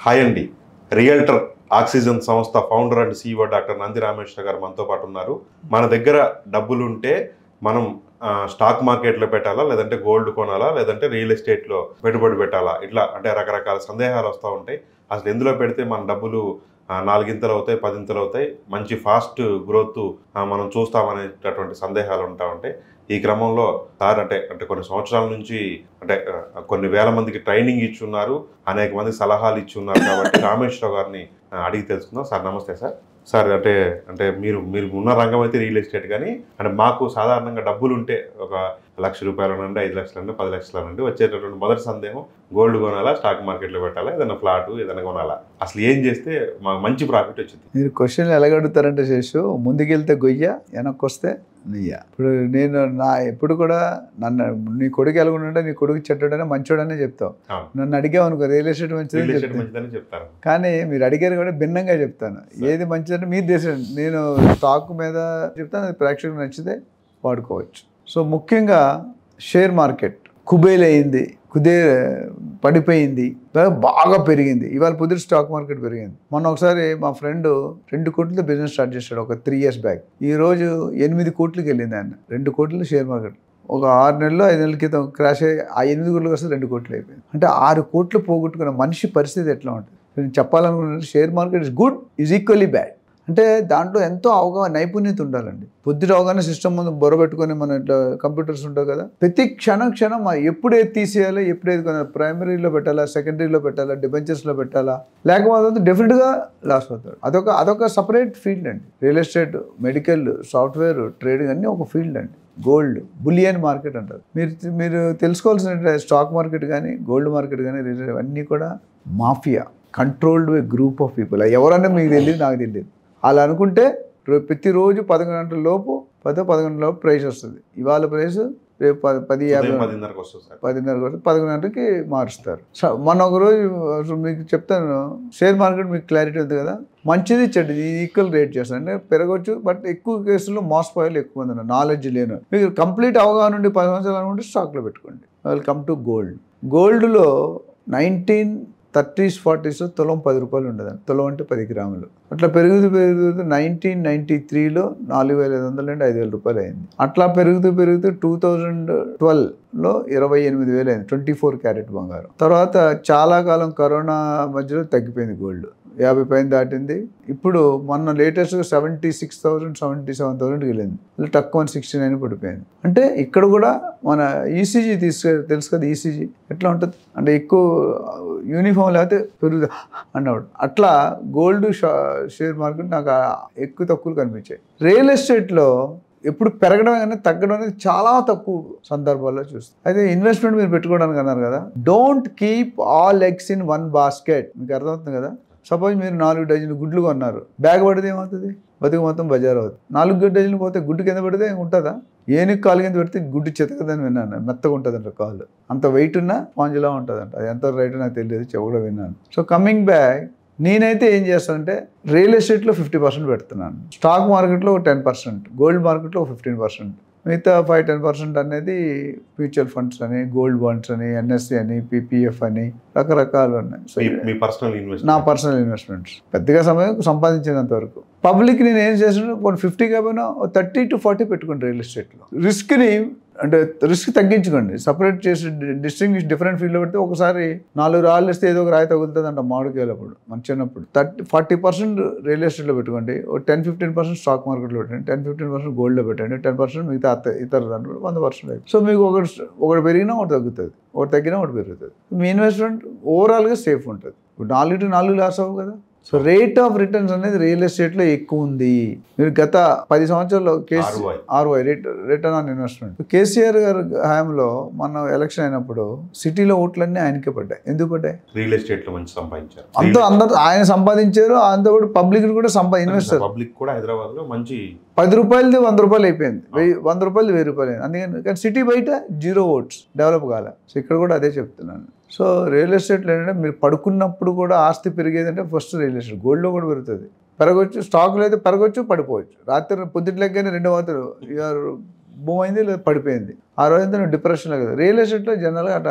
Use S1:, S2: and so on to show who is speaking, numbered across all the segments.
S1: Hi అండి realtor oxygen సంస్థ founder and CEO doctor Nandi Rameshwara గారు మనతో పాటు ఉన్నారు మన దగ్గర డబ్బులు ఉంటే మనం ఆ, స్టాక్ మార్కెట్లో పెట్టాలా లేదంటే గోల్డ్ కొనాలా లేదంటే రియల్ ఎస్టేట్లో పెట్టుబడి పెట్టాలా ఇట్లా అంటే రకరకాల సందేహాలు వస్తూ ఉంటాయి అసలు ఎందులో పెడితే మన డబ్బులు ఆ, నాలుగింతలు అవుతాయి పదింతలు అవుతాయి మంచి ఫాస్ట్ గ్రోత్ మనం చూస్తామనేటటువంటి సందేహాలు ఉంటా ఉంటాయి ఈ క్రమంలో సార్ అంటే అంటే కొన్ని సంవత్సరాల నుంచి అంటే ఆ, కొన్ని వేల మందికి ట్రైనింగ్ ఇచ్చి ఉన్నారు అనేక మంది సలహాలు ఇచ్చి ఉన్నారు కాబట్టి రామేశ్వరరావు గారిని ఆ, అడిగి తెలుసుకుందాం సార్ నమస్తే సార్ సార్ అంటే అంటే మీరు మీరు ఉన్న రంగం అయితే రియల్ ఎస్టేట్ కానీ అంటే మాకు సాధారణంగా డబ్బులు ఉంటే ఒక లక్ష రూపాయల నుండి ఐదు లక్షల నుండి పది లక్షల నుండి వచ్చేటటువంటి మొదటి సందేహం గోల్డ్ కొనాలా స్టాక్ మార్కెట్లో పెట్టాలా ఏదైనా ఫ్లాట్ ఏదైనా కొనాలా అసలు ఏం చేస్తే మాకు మంచి ప్రాఫిట్ వచ్చింది
S2: మీరు క్వశ్చన్ ఎలాగడుగుతారంటే శేషు ముందుకెళ్తే గొయ్య వెనక్కి వస్తే నెయ్య ఇప్పుడు నేను నా ఎప్పుడు కూడా నన్ను నీ కొడుకు ఎలాగుంటే నీ కొడుకు చెడ్డడనే మంచోడనే చెప్తావు
S1: అవును.
S2: నన్ను అడిగావు అనుకో రియల్ ఎస్టేట్ మంచిదని
S1: రియల్ ఎస్టేట్
S2: చెప్తాను
S1: మంచిదని చెప్తారు
S2: కానీ మీరు అడిగారు కూడా భిన్నంగా చెప్తాను ఏది మంచిదంటే మీరు దేశం నేను స్టాక్ మీద చెప్తాను అది ప్రేక్షకులకు నచ్చితే వాడుకోవచ్చు సో ముఖ్యంగా షేర్ మార్కెట్ కుబేల్ అయింది కుదే పడిపోయింది బాగా పెరిగింది ఇవాళ పొద్దున స్టాక్ మార్కెట్ పెరిగింది మొన్న ఒకసారి మా ఫ్రెండ్ రెండు కోట్లతో బిజినెస్ స్టార్ట్ చేశాడు ఒక త్రీ ఇయర్స్ బ్యాక్ ఈ రోజు ఎనిమిది కోట్లకి వెళ్ళింది ఆయన రెండు కోట్లు షేర్ మార్కెట్ ఒక ఆరు నెలలు ఐదు నెలల క్రితం క్రాష్ అయ్యి ఆ ఎనిమిది కోట్లు వస్తే రెండు కోట్లు అయిపోయింది అంటే ఆరు కోట్లు పోగొట్టుకున్న మనిషి పరిస్థితి ఎట్లా ఉంటుంది నేను చెప్పాలనుకున్న share market is good is equally bad అంటే దాంట్లో ఎంతో అవగాహన నైపుణ్యత ఉండాలండి పొద్దుట అవగాహన సిస్టమ్ ముందు బొర పెట్టుకొని మన ఇట్లా కంప్యూటర్స్ ఉంటాయి కదా ప్రతి క్షణం క్షణం మనం ఎప్పుడు ఏది తీసేయాలి ఎప్పుడు ఏది కొనాలి ప్రైమరీలో పెట్టాలా సెకండరీలో పెట్టాలా డిబెంచర్స్లో పెట్టాలా లేకపోతే డెఫినెట్గా లాస్ అవుతాడు అదొక అదొక సపరేట్ ఫీల్డ్ అండి real estate medical software trading అన్నీ ఒక ఫీల్డ్ అండి గోల్డ్ బులియన్ మార్కెట్ అంటారు మీరు మీరు తెలుసుకోవాల్సిన స్టాక్ మార్కెట్ కానీ గోల్డ్ మార్కెట్ కానీ రియల్ అన్నీ కూడా mafia controlled by group of people ఎవరన్నా మీకు తెలియదు నాకు తెలియదు అలా అనుకుంటే రో- ప్రతిరోజు పదకొండు గంటల లోపు పదో పదకొండు లోపు ప్రైస్ వస్తుంది ఇవాళ ప్రైస్ రేపు పది పది యాభై
S1: ఉదయం పదిన్నరకు వస్తుంది సార్
S2: పదిన్నర వరకు పదకొండు గంటలకి మారుస్తారు సో మొన్న ఒక రోజు అసలు మీకు చెప్తాను షేర్ మార్కెట్ మీకు క్లారిటీ ఉంది కదా మంచిది చెడ్డది ఈక్వల్ రేట్ చేస్తాను అంటే పెరగవచ్చు బట్ ఎక్కువ కేసుల్లో మోసపోయాలి ఎక్కువ మంది ఉన్నారు నాలెడ్జ్ లేను మీకు కంప్లీట్ అవగాహన ఉండి పది సంవత్సరాలు అనుకుంటే స్టాక్లో పెట్టుకోండి వెల్కమ్ టు గోల్డ్ గోల్డ్లో నైన్టీన్ థర్టీస్ ఫార్టీస్ తులం పది రూపాయలు ఉండదండి తులం అంటే పది గ్రాములు అట్లా పెరుగుతూ పెరుగుతూ నైన్టీన్ నైన్టీ త్రీలో నాలుగు వేల ఐదు వందల నుండి ఐదు వేల రూపాయలు అయింది అట్లా పెరుగుతూ పెరుగుతూ టూ థౌజండ్ ట్వెల్వ్లో ఇరవై ఎనిమిది వేలు అయింది ట్వంటీ ఫోర్ క్యారెట్ బంగారం తర్వాత చాలా కాలం కరోనా మధ్యలో తగ్గిపోయింది గోల్డ్ యాభై పైన దాటింది ఇప్పుడు మొన్న లేటెస్ట్గా seventy six thousand seventy seven థౌసండ్కి వెళ్ళింది మళ్ళీ తక్కువ వన్ సిక్స్టీ నైన్ పడిపోయింది అంటే ఇక్కడ కూడా మన ఈసీజీ తీసుకు తెలుసు కదా ఈసీజీ ఎట్లా ఉంటుంది అంటే ఎక్కువ యూనిఫామ్ లేకపోతే పెరుగుతుంది అన్నవాడు అట్లా గోల్డ్ షేర్ మార్కెట్ నాకు ఆ ఎక్కువ తక్కువలు కనిపించాయి రియల్ ఎస్టేట్లో ఎప్పుడు పెరగడం కానీ తగ్గడం అనేది చాలా తక్కువ సందర్భాల్లో చూస్తాం అయితే ఇన్వెస్ట్మెంట్ మీరు పెట్టుకోవడానికి అన్నారు కదా don't keep all eggs in one basket మీకు అర్థమవుతుంది కదా సపోజ్ మీరు నాలుగు డజన్ గుడ్లు కొన్నారు బ్యాగ్ పడితే ఏమవుతుంది బతుకు మొత్తం బజార్ అవుతుంది నాలుగు డజన్లు పోతే గుడ్డు కింద పడితే ఉంటుందా ఏనుగు కాలు కింద పెడితే గుడ్డు చెతకదని విన్నాను మెత్తగా ఉంటుందంట కాలు అంత వెయిట్ ఉన్నా స్పాంజ్లా ఉంటుందంట అది ఎంత రైట్ నాకు తెలియదు చెవులో విన్నాను సో కమింగ్ బ్యాక్ నేనైతే ఏం చేస్తానంటే రియల్ ఎస్టేట్లో ఫిఫ్టీ పర్సెంట్ పెడుతున్నాను స్టాక్ మార్కెట్లో ఒక టెన్ పర్సెంట్ గోల్డ్ మార్కెట్లో ఒక ఫిఫ్టీన్ పర్సెంట్ మిగతా ఫైవ్ టెన్ పర్సెంట్ అనేది మ్యూచువల్ ఫండ్స్ అని గోల్డ్ బాండ్స్ అని ఎన్ఎస్సి అని పీపీఎఫ్ అని రకరకాలు ఉన్నాయి సో
S1: మీ- మీ పర్సనల్
S2: నా
S1: ఇన్వెస్ట్మెంట్
S2: పర్సనల్ ఇన్వెస్ట్మెంట్స్ పెద్దగా సమయం సంపాదించినంత వరకు పబ్లిక్ నేను ఏం చేసిన కొన్ని ఫిఫ్టీ కాకపోయినా థర్టీ టు ఫార్టీ పెట్టుకోండి రియల్ ఎస్టేట్లో రిస్క్ని అంటే రిస్క్ తగ్గించుకోండి సపరేట్ చేసి డిస్టింగ్విష్ డిఫరెంట్ ఫీల్డ్లో పెడితే ఒకసారి నాలుగు రాళ్ళు ఇస్తే ఏదో ఒక రాయి తగులుతుంది అంట మామిడికాయలప్పుడు మన చిన్నప్పుడు థర్టీ ఫార్టీ పర్సెంట్ రియల్ ఎస్టేట్లో పెట్టుకోండి ఒక టెన్ ఫిఫ్టీన్ పర్సెంట్ స్టాక్ మార్కెట్లో పెట్టండి టెన్ ఫిఫ్టీన్ పర్సెంట్ గోల్డ్లో పెట్టండి టెన్ పర్సెంట్ మిగతా అత్త- ఇతర దాంట్లో వంద పర్సెంట్ సో మీకు ఒకటి ఒకటి పెరిగినా ఒకటి తగ్గుతుంది ఒకటి తగ్గినా ఒకటి పెరుగుతుంది మీ ఇన్వెస్ట్మెంట్ ఓవరాల్గా సేఫ్ ఉంటుంది ఇప్పుడు నాలుగు టు నాలుగు లాస్ అవ్వవు కదా సో రేట్ ఆఫ్ రిటర్న్స్ అనేది రియల్ ఎస్టేట్లో ఎక్కువ ఉంది మీరు గత పది సంవత్సరాల్లో కేసీ
S1: ROI.
S2: ROI rate return on investment KCR గారు హయాంలో మన ఎలక్షన్ అయినప్పుడు సిటీలో ఓట్లన్నీ ఆయనకే పడ్డాయి ఎందుకు పడ్డాయి
S1: రియల్ ఎస్టేట్ లో మంచి సంపాదించారు
S2: అంతా అందరు ఆయన సంపాదించారు అంత కూడా పబ్లిక్ కూడా సంపా ఇన్వెస్టర్
S1: పబ్లిక్ కూడా హైదరాబాద్ లో మంచి
S2: పది రూపాయలది వంద రూపాయలు అయిపోయింది వెయ్యి వంద రూపాయలు వెయ్యి రూపాయలు అయింది అందుకని కానీ సిటీ బయట జీరో ఓట్స్ డెవలప్ కాలే సో ఇక్కడ కూడా అదే చెప్తున్నాను సో రియల్ ఎస్టేట్లో ఏంటంటే మీరు పడుకున్నప్పుడు కూడా ఆస్తి పెరిగేదంటే ఫస్ట్ రియల్ ఎస్టేట్ గోల్డ్లో కూడా పెరుగుతుంది పెరగవచ్చు స్టాక్లో అయితే పెరగవచ్చు పడిపోవచ్చు రాత్రి పొద్దుట్లెక్కనే రెండో మాత్రం ఇవాళ భూమి అయింది లేదా పడిపోయింది ఆ రోజంతా నువ్వు డిప్రెషన్లో కదా రియల్ ఎస్టేట్లో జనరల్గా అట్లా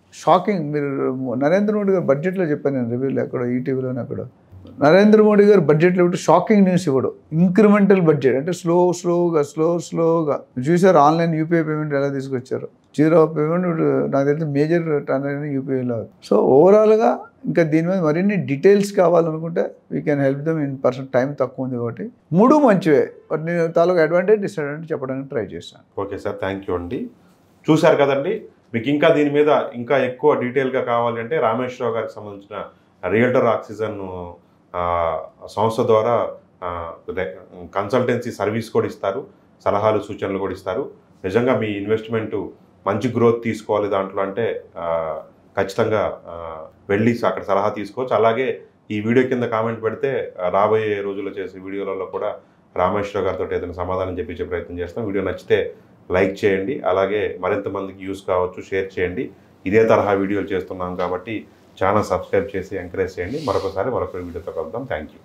S2: షాకింగ్ మీరు నరేంద్ర మోడీ గారు బడ్జెట్లో చెప్పాను నేను రివ్యూలో ఎక్కడ ఈటీవీలోనే అక్కడ నరేంద్ర మోడీ గారు బడ్జెట్లో ఇవ్వడం షాకింగ్ న్యూస్ ఇవ్వడు ఇంక్రిమెంటల్ బడ్జెట్ అంటే స్లో స్లోగా స్లో స్లోగా చూసారు ఆన్లైన్ యూపీఐ పేమెంట్ ఎలా తీసుకొచ్చారు జీరో పేమెంట్ ఇప్పుడు నాకు తెలిసి మేజర్ ట్రాన్సాక్షన్ యూపీఐలో సో ఓవరాల్గా ఇంకా దీని మీద మరిన్ని డీటెయిల్స్ కావాలనుకుంటే we can help them in person time తక్కువ ఉంది కాబట్టి మూడు మంచివే బట్ నేను తాలూకు అడ్వాంటేజ్ డిసడ్వాంటేజ్ చెప్పడానికి ట్రై చేశాను
S1: ఓకే సార్ థ్యాంక్ యూ అండి చూశారు కదండి మీకు ఇంకా దీని మీద ఇంకా ఎక్కువ డీటెయిల్గా కావాలి అంటే రామేశ్వరరావు గారికి సంబంధించిన రియల్టర్ ఆక్సిజన్ ఆ, సంస్థ ద్వారా కన్సల్టెన్సీ సర్వీస్ కూడా ఇస్తారు సలహాలు సూచనలు కూడా ఇస్తారు నిజంగా మీ ఇన్వెస్ట్మెంట్ మంచి గ్రోత్ తీసుకోవాలి దాంట్లో అంటే ఆ, ఖచ్చితంగా ఆ, వెళ్ళి అక్కడ సలహా తీసుకోవచ్చు అలాగే ఈ వీడియో కింద కామెంట్ పెడితే ఆ, రాబోయే రోజుల్లో చేసే వీడియోలలో కూడా రామేశ్వర గారితో ఏదైనా సమాధానం చెప్పించే ప్రయత్నం చేస్తాం వీడియో నచ్చితే లైక్ చేయండి అలాగే మరింత మందికి యూస్ కావచ్చు షేర్ చేయండి ఇదే తరహా వీడియోలు చేస్తున్నాం కాబట్టి ఛానల్ సబ్స్క్రైబ్ చేసి ఎంకరేజ్ చేయండి మరొకసారి మరొక వీడియోతో కలుద్దాం థ్యాంక్ యూ